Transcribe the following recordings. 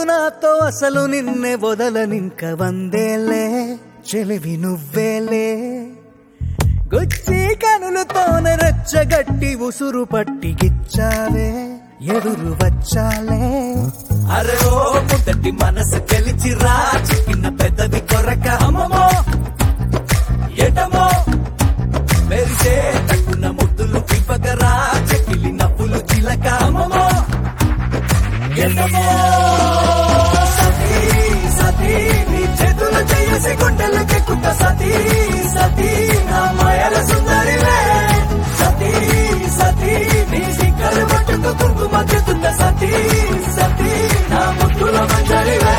నాతో అసలు నిన్నే వదలనింక వందేలే చెలివి నువ్వేలే గుచ్చి కనులతోన రెచ్చగట్టి ఉసురు పట్టి గిచ్చావే ఎదురు వచ్చాలే అరే ఓ ముద్దటి మనసు గెలిచి రా చిక్కిన పెదవి కొరక అమ్మమో ఎటమో మెరిసే తక్కున ముద్దులు ఇవ్వగరా చెక్కిలి నవ్వులు చిలక అమ్మమో ఎటమో సతీ సతీ నీ చేతులు చేసి గుండెలకెక్కుత సతీ సతీ నా మాయల సుందరివే సతీ సతీ నీ సిక్కలు పట్టుకు కుంకుమ చెత్తుత సతీ సతీ నా ముద్దుల మంజరివే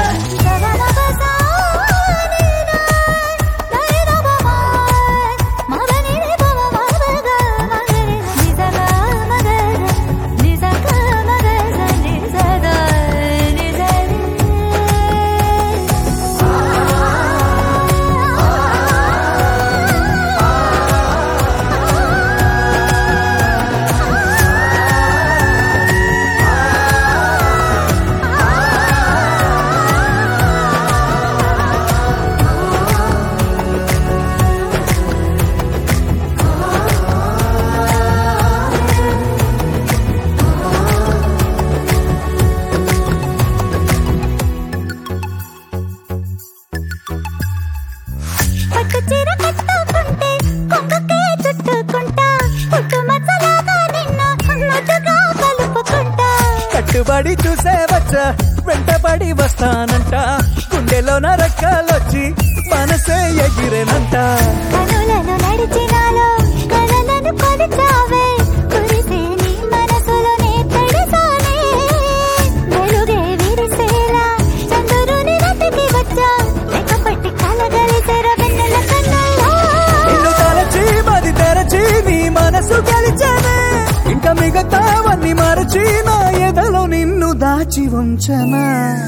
పట్టు చీర కట్టుకుంటే కొంగుకే చుట్టుకుంటా పుట్టు మచ్చలాగా నిన్ను ముద్దుగా కలుపుకుంటా కట్టుబడి చూసే వచ్చా వెంటబడి వస్తానంట గుండెలోన రెక్కలొచ్చి మనసే ఎగిరేనంట కనులను నడిచినాలో కలలను కొలిచావే కురిసే నీ మనసులోనే తడిసానే వెలుగే విరిసేలా చంద్రుని రతికి వచ్చా లెక్కపట్టి కలగలిసెర వెన్నెల కన్నయ్యా నిన్ను తలచి మది తెరచి నీ మనసు గెలిచానే ఇంకా మిగతావన్నీ మరచి నా ఎదలో నిన్ను దాచి ఉంచనా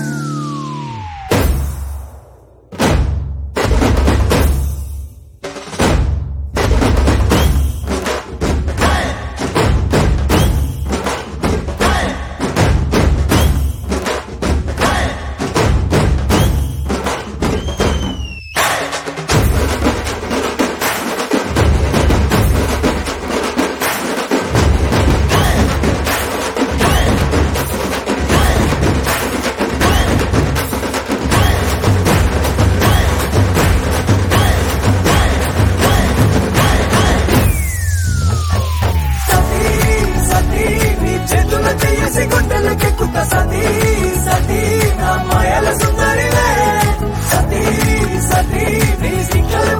సతీ సతీ నీ చేతుల చేసి గుండెలకెక్కుత సతీ సతీ నా మాయల సుందరివే సతీ సతీ నీ సిక్కలు